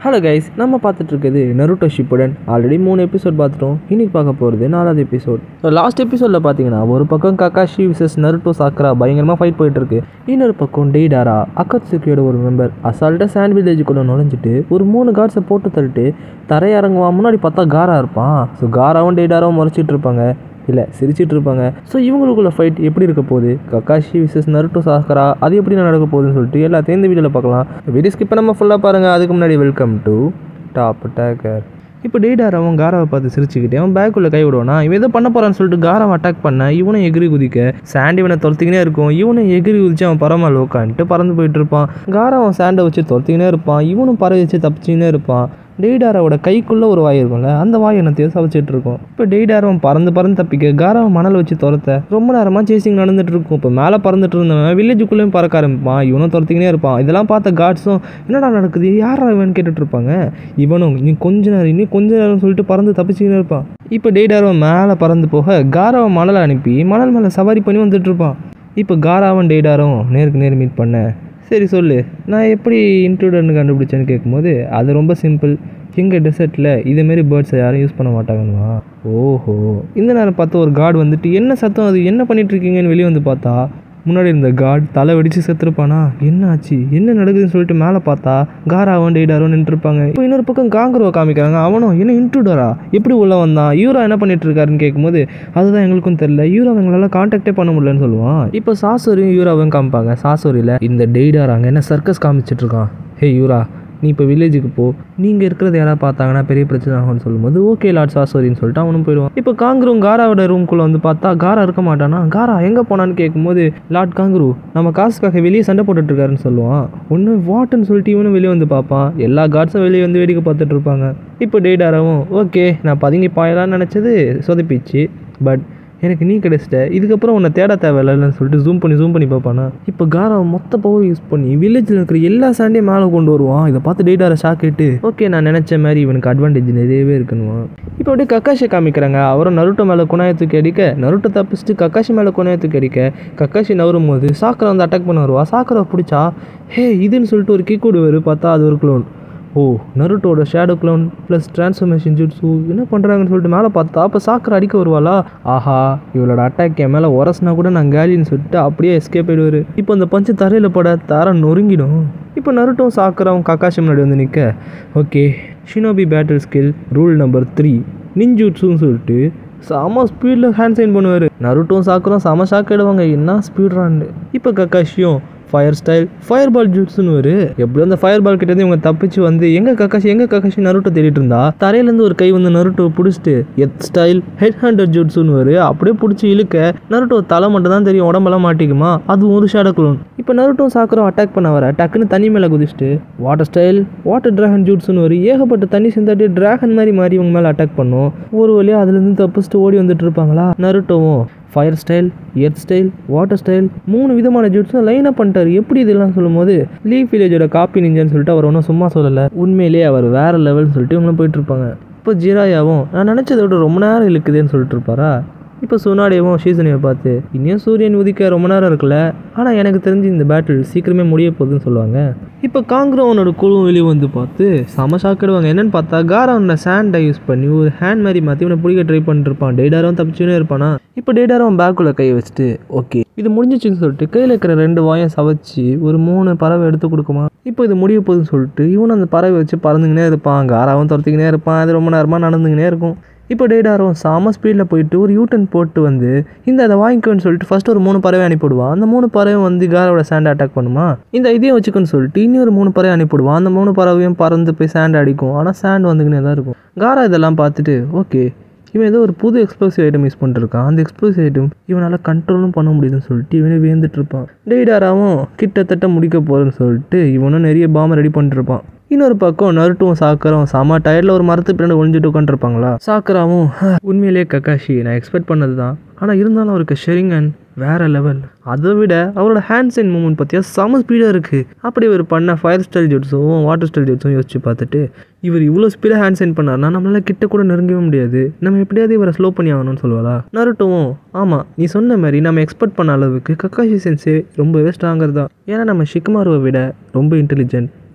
hello guys நம்ம பார்த்துட்டு இருக்குது நருட்டோ ஷிப்புடன் ஆல்ரெடி மூணு எபிசோட் பார்த்துட்டோம் இன்னைக்கு பார்க்க போகிறது நாலாவது எபிசோட் ஸோ லாஸ்ட் எபிசோடில் பார்த்தீங்கன்னா ஒரு பக்கம் கக்காஷி விசஸ் நருட்டோ சாக்ரா பயங்கரமாக ஃபைட் போயிட்டு இருக்கு இன்னொரு பக்கம் டெய்டாரா அக்கத்சுக்கியோட ஒரு மெம்பர் அசால்ட்டாக சாண்ட் வில்லேஜுக்குள்ளே நுழைஞ்சிட்டு ஒரு மூணு கார்ட்ஸை போட்டு தள்ளிட்டு தரையிறங்குவான் முன்னாடி பார்த்தா காரா இருப்பான் ஸோ காராவும் டெய்டாராவும் முறைச்சிட்டு இருப்பாங்க இல்லை சிரிச்சிட்டு இருப்பாங்க ஸோ இவங்களுக்குள்ள ஃபைட் எப்படி இருக்க போகுது கக்காஷி விசஸ் நருட்டோ சாக்கரா அது எப்படி நடக்க போகுதுன்னு சொல்லிட்டு எல்லாத்தையும் இந்த வீடியோவில் பார்க்கலாம் வீடியோ ஸ்கிப் நம்ம ஃபுல்லாக பாருங்கள் அதுக்கு முன்னாடி வெல்கம் டு டாப் டேக்கர் இப்போ டேடார் அவன் காராவை பார்த்து சிரிச்சுக்கிட்டே அவன் பேக்குள்ளே கை விடுவானா இவன் எதோ பண்ண போகிறான்னு சொல்லிட்டு காராவை அட்டாக் பண்ண இவனும் எகிரி குதிக்க சாண்ட் இவனை துரத்திக்கினே இருக்கும் இவனும் எகிரி குதிச்சு அவன் பரவாயில்ல உட்காந்துட்டு பறந்து போயிட்டு இருப்பான் காரா அவன் சாண்டை வச்சு துரத்திக்கினே இருப்பான் இவனும் பறவை வச்சு தப்பிச்சுக்கினே இருப்பான் டெய்டாரோட கைக்குள்ளே ஒரு வாய் இருக்கும்ல அந்த வாய் என்னத்தையும் சமைச்சிட்டு இருக்கும் இப்போ டெய்டாரவன் பறந்து பறந்து தப்பிக்க காராவன் மணல் வச்சு துரத்த ரொம்ப நேரமாக சேசிங் நடந்துட்டு இருக்கும் இப்போ மேலே பறந்துட்டு இருந்தவன் வில்லேஜுக்குள்ளேயும் பறக்க ஆரம்பிப்பான் இவனும் துரத்திக்கினே இருப்பான் இதெல்லாம் பார்த்த காட்ஸும் என்னடா நடக்குது யாரா இவன் கேட்டுட்டு இருப்பாங்க இவனும் இன்னும் கொஞ்ச நேரம் இன்னும் கொஞ்ச நேரம் சொல்லிட்டு பறந்து தப்பிச்சுக்கினே இருப்பான் இப்போ டெய்டாரவன் மேலே பறந்து போக காராவன் மணலை அனுப்பி மணல் மேலே சவாரி பண்ணி வந்துட்டு இருப்பான் இப்போ காராவன் டெய்டாரும் நேருக்கு நேர் மீட் பண்ண சரி சொல்லு நான் எப்படி இன்ட்ரூடர்னு கண்டுபிடிச்சேன்னு கேட்கும்போது அது ரொம்ப சிம்பிள் எங்கள் டெசர்ட்டில் இதேமாரி பேர்ட்ஸை யாரும் யூஸ் பண்ண மாட்டாங்கன்னுவா ஓஹோ இந்த நேரம் பார்த்து ஒரு கார்டு வந்துட்டு என்ன சத்தம் அது என்ன பண்ணிட்டு இருக்கீங்கன்னு வெளியே வந்து பார்த்தா முன்னாடி இருந்த கார்டு தலை வெடிச்சு செத்துருப்பானா என்ன ஆச்சு என்ன நடக்குதுன்னு சொல்லிட்டு மேலே பார்த்தா காராவன் டெய்டாரோ நின்றுருப்பாங்க இப்போ இன்னொரு பக்கம் காங்குருவை காமிக்கிறாங்க அவனும் என்ன இன்ட்ரூடரா எப்படி உள்ள வந்தான் யூரா என்ன பண்ணிட்டு இருக்காருன்னு கேட்கும்போது அதுதான் எங்களுக்கும் தெரியல யூரா எங்களால் காண்டாக்டே பண்ண முடியலன்னு சொல்லுவான் இப்போ சாசோரியும் யூராவையும் காமிப்பாங்க சாசோரியில் இந்த டெய்டார் அங்கே என்ன சர்க்கஸ் காமிச்சிட்டு இருக்கான் ஹே யூரா நீ இப்போ வில்லேஜுக்கு போ நீங்கள் இருக்கிறது யாராவது பார்த்தாங்கன்னா பெரிய பிரச்சனை ஆகும்னு சொல்லும்போது ஓகே லாட் சாசோரின்னு சொல்லிட்டு அவனும் போயிடுவான் இப்போ காங்குரும் காராவோட ரூம்குள்ளே வந்து பார்த்தா காரா இருக்க மாட்டானா காரா எங்கே போனான்னு கேட்கும்போது லாட் காங்குரு நம்ம காசுக்காக வெளியே சண்டை போட்டுட்டு இருக்காருன்னு சொல்லுவான் ஒன்று வாட்டுன்னு சொல்லிட்டு இவனும் வெளியே வந்து பார்ப்பான் எல்லா கார்ட்ஸும் வெளியே வந்து வேடிக்கை பார்த்துட்டு இருப்பாங்க இப்போ டேடாராவும் ஓகே நான் பதுங்கி பாயலான்னு நினச்சது சொதப்பிச்சு பட் எனக்கு நீ கிடைச்சிட்ட இதுக்கப்புறம் உன்னை தேட தேவையில்லைன்னு சொல்லிட்டு ஜூம் பண்ணி ஜூம் பண்ணி பார்ப்பானா இப்போ காராவை மொத்த பவர் யூஸ் பண்ணி வில்லேஜில் இருக்கிற எல்லா சாண்டையும் மேலே கொண்டு வருவான் இதை பார்த்து டேட்டாரை ஷாக் ஆயிட்டு ஓகே நான் நினச்ச மாதிரி இவனுக்கு அட்வான்டேஜ் நிறையவே இருக்குன்னுவான் இப்போ அப்படியே கக்காஷை காமிக்கிறாங்க அவரும் நருட்டோ மேலே குணாயத்துக்கு அடிக்க நருட்டோ தப்பிச்சுட்டு கக்காஷி மேலே குணாயத்துக்கு அடிக்க கக்காஷி நவரும் போது சாக்கரை வந்து அட்டாக் பண்ண வருவா சாக்கரை பிடிச்சா ஹே இதுன்னு சொல்லிட்டு ஒரு கிக் விடுவார் பார்த்தா அது ஒரு க்ளோன் ஓ நருட்டோட shadow clone plus transformation jutsu என்ன பண்ணுறாங்கன்னு சொல்லிட்டு மேலே பார்த்தா அப்போ சாக்கரை அடிக்க வருவாளா ஆஹா இவளோட அட்டாக் என் மேலே உரசினா கூட நான் கேலின்னு சொல்லிட்டு அப்படியே எஸ்கேப் ஆயிடுவார் இப்போ அந்த பஞ்சு தரையில் பட தர நொறுங்கிடும் இப்போ நருட்டும் சாக்கராவும் கக்காஷி முன்னாடி வந்து நிற்க okay shinobi battle skill rule number three நிஞ்சூட்ஸுன்னு சொல்லிட்டு செம ஸ்பீடில் ஹேண்ட் சைன் பண்ணுவார் நருட்டும் சாக்கரும் செம ஷாக் ஆயிடுவாங்க என்ன ஸ்பீட்ரான்னு இப்போ கக்காஷியும் ஃபயர் ஸ்டைல் ஃபயர் பால் ஜூட்ஸ்னு ஒரு எப்படியோ அந்த ஃபயர் பால் கிட்டேருந்து இவங்க தப்பிச்சு வந்து எங்க கக்காஷி எங்க கக்காஷி நருட்டோ தேடிட்டு இருந்தா தரையிலேருந்து ஒரு கை வந்து நருட்டோ பிடிச்சிட்டு எத் ஸ்டைல் ஹெட் ஹண்டர் ஜூட்ஸ்னு ஒரு அப்படியே பிடிச்சி இழுக்க நருட்டோ தலை மட்டும் தான் தெரியும் உடம்பெல்லாம் மாட்டிக்குமா அது ஒரு ஷேடோ க்ளோன் இப்போ நருட்டோ சாக்கரம் அட்டாக் பண்ண வர டக்குன்னு தண்ணி மேலே குதிச்சுட்டு வாட்டர் ஸ்டைல் வாட்டர் டிராகன் ஜூட்ஸ்னு ஒரு ஏகப்பட்ட தண்ணி சேர்ந்தாட்டி டிராகன் மாதிரி மாறி இவங்க மேலே அட்டாக் பண்ணும் ஒரு வழியாக அதுலேருந்து தப்பிச்சுட்டு ஓடி வந்துட்டு இருப்பாங்களா நருட்டோவும் fire style earth style water style மூணு விதமான ஜூட்ஸும் லைன் அப் பண்ணிட்டாரு எப்படி இதெல்லாம் சொல்லும்போது லீஃப் வில்லேஜோட காப்பி நிஞ்சான்னு சொல்லிட்டு அவர் ஒன்றும் சும்மா சொல்லலை உண்மையிலேயே அவர் வேற லெவல்னு சொல்லிட்டு இவங்களும் போயிட்டு இருப்பாங்க இப்போ ஜிராயாவும் நான் நினச்சதை விட ரொம்ப நேரம் இழுக்குதுன்னு சொல்லிட்டு இருப்பாரா இப்போ சுனாடேவும் ஷீசனியை பார்த்து இன்னும் சூரியன் உதிக்க ரொம்ப நேரம் இருக்குல்ல ஆனால் எனக்கு தெரிஞ்சு இந்த பேட்டில் சீக்கிரமே முடிய போகுதுன்னு சொல்லுவாங்க இப்போ காங்கிரவனோட குழுவும் வெளியே வந்து பார்த்து செம ஷாக்கிடுவாங்க என்னன்னு பார்த்தா காரவனை சாண்டை யூஸ் பண்ணி ஒரு ஹேண்ட் மாதிரி மாற்றி இவனை பிடிக்க ட்ரை பண்ணிட்டு இருப்பான் டேடாரும் தப்பிச்சுனே இருப்பானா இப்போ டேடாரும் பேக்குள்ளே கையை வச்சுட்டு ஓகே இது முடிஞ்சிச்சுன்னு சொல்லிட்டு கையில் இருக்கிற ரெண்டு வாயம் சவைச்சு ஒரு மூணு பறவை எடுத்து கொடுக்குமா இப்போ இது முடிய போகுதுன்னு சொல்லிட்டு இவனும் அந்த பறவை வச்சு பறந்துக்கினே இருப்பான் காராவும் துரத்திக்கினே இருப்பான் அது ரொம்ப நேரமாக நடந்துக்கினே இருக்கும் இப்போ டேடாரும் செம ஸ்பீடில் போயிட்டு ஒரு யூட்டன் போட்டு வந்து இந்த அதை வாங்கிக்கோன்னு சொல்லிட்டு ஃபர்ஸ்ட் ஒரு மூணு பறவை அனுப்பிவிடுவான் அந்த மூணு பறவை வந்து காரோட சாண்டை அட்டாக் பண்ணுமா இந்த இதையும் வச்சுக்கோன்னு சொல்லிட்டு இன்னொரு மூணு பறவை அனுப்பிவிடுவான் அந்த மூணு பறவையும் பறந்து போய் சாண்ட் அடிக்கும் ஆனால் சாண்ட் வந்துக்கினே தான் இருக்கும் காரா இதெல்லாம் பார்த்துட்டு ஓகே இவன் ஏதோ ஒரு புது எக்ஸ்ப்ளோசிவ் ஐட்டம் யூஸ் பண்ணிருக்கான் அந்த எக்ஸ்ப்ளோசிவ் ஐட்டம் இவனால் கண்ட்ரோலும் பண்ண முடியுதுன்னு சொல்லிட்டு இவனே வேந்துட்டு இருப்பான் டெய்டாராவும் கிட்டத்தட்ட முடிக்க போகிறேன்னு சொல்லிட்டு இவனும் நிறைய பாம்பை ரெடி பண்ணிட்டு இருப்பான் இன்னொரு பக்கம் நருட்டும் சாக்கரும் செம டயர்டில் ஒரு மரத்து பின்னாடி ஒழிஞ்சிட்டு உட்காந்துருப்பாங்களா சாக்கராவும் உண்மையிலேயே கக்காஷி நான் எக்ஸ்பெக்ட் பண்ணது தான் ஆனால் இருந்தாலும் அவருக்கு ஷெரிங்கன் வேற லெவல் அதை விட அவரோட ஹேண்ட் சைன் மூமெண்ட் பார்த்தியா செம ஸ்பீடாக இருக்குது அப்படி இவர் பண்ண ஃபயர் ஸ்டைல் ஜெட்ஸும் வாட்டர் ஸ்டைல் ஜெட்ஸும் யோசிச்சு பார்த்துட்டு இவர் இவ்வளோ ஸ்பீடாக ஹேண்ட் சைன் பண்ணார்னா நம்மளால கிட்ட கூட நெருங்கவே முடியாது நம்ம எப்படியாவது இவரை ஸ்லோ பண்ணி ஆகணும்னு சொல்லுவாளா நருட்டோவும் ஆமாம் நீ சொன்ன மாதிரி நம்ம எக்ஸ்பெக்ட் பண்ண அளவுக்கு கக்காஷி சென்ஸே ரொம்பவே ஸ்ட்ராங்கர் தான் ஏன்னா நம்ம ஷிக்குமாருவை விட ரொம்ப இன்டெலிஜென்ட்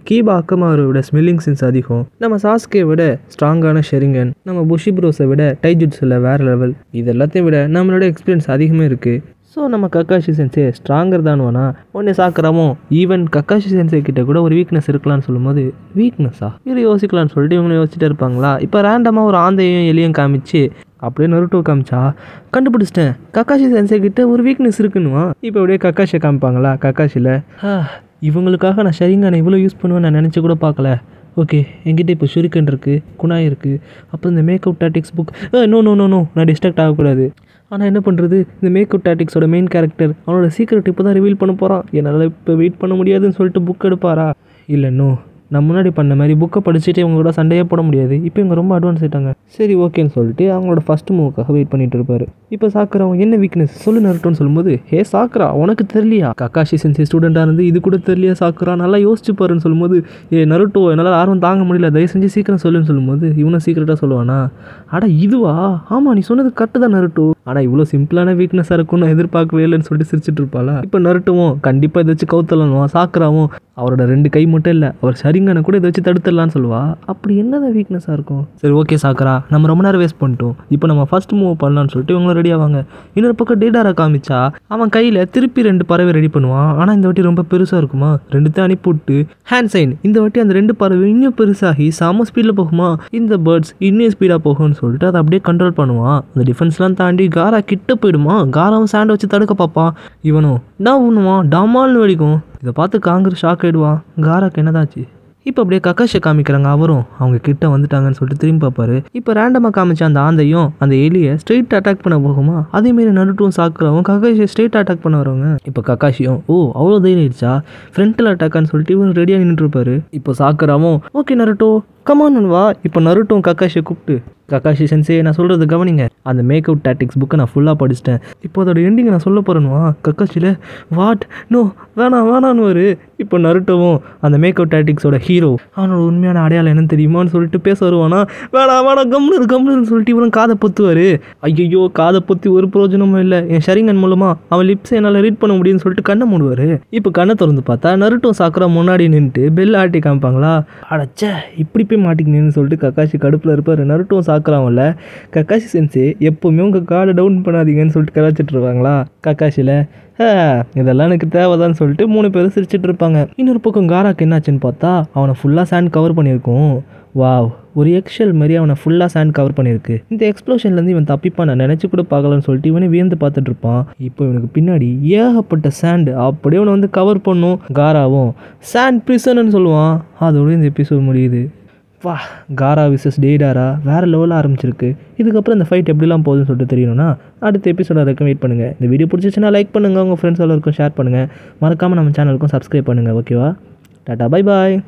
கீபா அக்கமாரோட ஸ்மெல்லிங் சென்ஸ் அதிகம் நம்ம சாஸ்கே விட ஸ்ட்ராங்கான ஷெரிங்கன் நம்ம புஷி ப்ரோஸை விட டைஜுட்ஸில் வேற லெவல் இது எல்லாத்தையும் விட நம்மளோட எக்ஸ்பீரியன்ஸ் அதிகமே இருக்குது ஸோ நம்ம கக்காஷி சென்சே ஸ்ட்ராங்கர் தான் வேணா உடனே சாக்குறாமோ ஈவன் கக்காஷி சென்சே கிட்ட கூட ஒரு வீக்னஸ் இருக்கலாம்னு சொல்லும்போது வீக்னஸா இது யோசிக்கலாம்னு சொல்லிட்டு இவங்க யோசிச்சுட்டு இருப்பாங்களா இப்போ ரேண்டமாக ஒரு ஆந்தையும் எலியும் காமிச்சு அப்படியே நருட்டோ காமிச்சா கண்டுபிடிச்சிட்டேன் கக்காஷி சென்சே கிட்ட ஒரு வீக்னஸ் இருக்குன்னுவா இப்போ அப்படியே கக்காஷியை காமிப்பாங்களா கக்காஷியில் இவங்களுக்காக நான் ஷரிங்கானை இவ்வளோ யூஸ் பண்ணுவேன்னு நான் நினச்சி கூட பார்க்கல ஓகே என்கிட்ட இப்போ ஷுரிக்கன் இருக்குது குணாய் இருக்குது அப்புறம் இந்த makeup tactics book no no no no நான் டிஸ்ட்ராக்ட் ஆகக்கூடாது ஆனால் என்ன பண்ணுறது இந்த மேக்கப் டாட்டிக்ஸோட மெயின் கேரக்டர் அவனோட சீக்கிரட் இப்போ தான் ரிவீல் பண்ண போகிறான் என்னால் இப்போ வெயிட் பண்ண முடியாதுன்னு சொல்லிட்டு புக் எடுப்பாரா இல்லை நோ நான் முன்னாடி பண்ண மாதிரி புக்கை படிச்சுட்டு இவங்க கூட சண்டையே போட முடியாது இப்போ இவங்க ரொம்ப அட்வான்ஸ் ஆயிட்டாங்க சரி ஓகேன்னு சொல்லிட்டு அவங்களோட ஃபஸ்ட் மூவுக்காக வெயிட் பண்ணிட்டு இருப்பாரு இப்போ சாக்குறா அவன் என்ன வீக்னஸ் சொல்லு நருட்டோன்னு சொல்லும்போது ஹே சாக்குறா உனக்கு தெரியலையா கக்காஷி சென்சி ஸ்டூடெண்டாக இருந்து இது கூட தெரியலையா சாக்குறா நல்லா யோசிச்சு பாருன்னு சொல்லும்போது ஏ நருட்டோ என்னால் ஆர்வம் தாங்க முடியல தயவு செஞ்சு சீக்கிரம் சொல்லுன்னு சொல்லும்போது இவனும் சீக்கிரட்டாக சொல்லுவானா அட இதுவா ஆமாம் நீ சொன்னது கரெக்டு தான் நருட்டோ ஆனால் இவ்வளோ சிம்பிளான வீக்னஸாக இருக்கும்னு நான் எதிர்பார்க்கவே இல்லைன்னு சொல்லிட்டு சிரிச்சிட்டு இருப்பாளா இப்போ நருட்டுவும் கண்டிப்பாக இதை வச்சு கவுத்தலனுவான் சாக்குறாவும் அவரோட ரெண்டு கை மட்டும் இல்லை அவர் சரிங்கனை கூட இதை வச்சு தடுத்துடலான்னு சொல்லுவா அப்படி என்னதான் வீக்னஸாக இருக்கும் சரி ஓகே சாக்கரா நம்ம ரொம்ப நேரம் வேஸ்ட் பண்ணிட்டோம் இப்போ நம்ம ஃபர்ஸ்ட் மூவ் பண்ணலாம்னு சொல்லிட்டு இவங்களும் ரெடி ஆவாங்க இன்னொரு பக்கம் டேடாரை காமிச்சா அவன் கையில் திருப்பி ரெண்டு பறவை ரெடி பண்ணுவான் ஆனால் இந்த வாட்டி ரொம்ப பெருசாக இருக்குமா ரெண்டுத்தையும் அனுப்பிவிட்டு ஹேண்ட் சைன் இந்த வாட்டி அந்த ரெண்டு பறவை இன்னும் பெருசாகி செம ஸ்பீடில் போகுமா இந்த பேர்ட்ஸ் இன்னும் ஸ்பீடாக போகும்னு சொல்லிட்டு அதை அப்படியே கண்ட்ரோல் பண்ணுவான் அந்த டிஃபென்ஸ்லாம் தாண்டி காரா கிட்ட போயிடுமா காராவும் சாண்டை வச்சு தடுக்க பார்ப்பான் இவனும் நான் உண்ணுவான் டமால்னு வெடிக்கும் இதை பார்த்து காங்கிரஸ் ஷாக் ஆயிடுவான் காராக்கு என்னதாச்சு இப்போ அப்படியே கக்காஷை காமிக்கிறாங்க அவரும் அவங்க கிட்ட வந்துட்டாங்கன்னு சொல்லிட்டு திரும்பி பார்ப்பாரு இப்போ ரேண்டமாக காமிச்ச அந்த ஆந்தையும் அந்த எலியை ஸ்ட்ரெயிட் அட்டாக் பண்ண போகுமா அதேமாரி நருட்டும் சாக்குறவும் கக்காஷியை ஸ்ட்ரெயிட் அட்டாக் பண்ண வரவங்க இப்போ கக்காஷியும் ஓ அவ்வளோ தைரியம் ஆயிடுச்சா ஃப்ரண்ட்டில் அட்டாக்கான்னு சொல்லிட்டு இவன் ரெடியாக நின்றுட்டு இருப்பாரு இப்போ சாக்குறாவும் ஓகே நருட்டோ கமான் வா இப்போ நருட்டும் கக்காஷியை கூப்பிட்டு கக்காஷி சென்சே நான் சொல்கிறது கவனிங்க அந்த மேக் அவுட் டாட்டிக்ஸ் புக்கை நான் ஃபுல்லாக படிச்சிட்டேன் இப்போ அதோட எண்டிங் நான் சொல்ல போகிறேன்வா கக்காஷியில் வாட் நோ வேணாம் வேணான்னு வரு இப்போ நருட்டவும் அந்த மேக் அவுட் டாட்டிக்ஸோட ஹீரோ அவனோட உண்மையான அடையாளம் என்னன்னு தெரியுமான்னு சொல்லிட்டு பேச வருவானா வேணாம் வேணாம் கம்னு கம்னு சொல்லிட்டு இவனும் காதை பொத்துவார் ஐயோ காதை பொத்தி ஒரு பிரயோஜனமும் இல்லை என் ஷரிங்கன் மூலமாக அவன் லிப்ஸை என்னால் ரீட் பண்ண முடியும்னு சொல்லிட்டு கண்ணை மூடுவார் இப்போ கண்ணை திறந்து பார்த்தா நருட்டோ சாக்குறா முன்னாடி நின்றுட்டு பெல் ஆட்டி காமிப்பாங்களா அடச்சே இப்படி போய் மாட்டிக்கினேன்னு சொல்லிட்டு கக்காஷி கடுப்பில் இருப்பார் நருட்டோ சாக்குறான்ல கக்காஷி சென்ஸு எப்போவுமே உங்கள் கார்டை டவுன் பண்ணாதீங்கன்னு சொல்லிட்டு கலாச்சிட்டு இருப்பாங்களா கக்காஷியில் இதெல்லாம் எனக்கு தேவைதான்னு சொல்லிட்டு மூணு பேரும் சிரிச்சிட்டு இருப்பாங்க இன்னொரு பக்கம் காராக்கு என்னாச்சுன்னு பார்த்தா அவனை ஃபுல்லாக சேண்ட் கவர் பண்ணியிருக்கும் வாவ் ஒரு எக்ஷல் மாதிரி அவனை ஃபுல்லாக சேண்ட் கவர் பண்ணியிருக்கு இந்த எக்ஸ்ப்ளோஷன்லேருந்து இவன் தப்பிப்பான் நான் நினச்சி கூட பார்க்கலன்னு சொல்லிட்டு இவனே வியந்து பார்த்துட்டு இருப்பான் இப்போ இவனுக்கு பின்னாடி ஏகப்பட்ட சேண்டு அப்படியே அவனை வந்து கவர் பண்ணும் காராவும் சேண்ட் பிரிசன்னு சொல்லுவான் அதோட இந்த எபிசோட் முடியுது வா காரா விசஸ் டேடாரா வேறு லெவலில் ஆரம்பிச்சிருக்கு இதுக்கப்புறம் இந்த ஃபைட் எப்படிலாம் போகுதுன்னு சொல்லிட்டு தெரியணும்னா அடுத்த எபிசோட வரைக்கும் வெயிட் பண்ணுங்கள் இந்த வீடியோ பிடிச்சிச்சுன்னா லைக் பண்ணுங்கள் உங்கள் ஃப்ரெண்ட்ஸ் எல்லாருக்கும் ஷேர் பண்ணுங்கள் மறக்காமல் நம்ம சேனலுக்கும் சப்ஸ்கிரைப் பண்ணுங்கள் ஓகேவா டாட்டா பை பாய்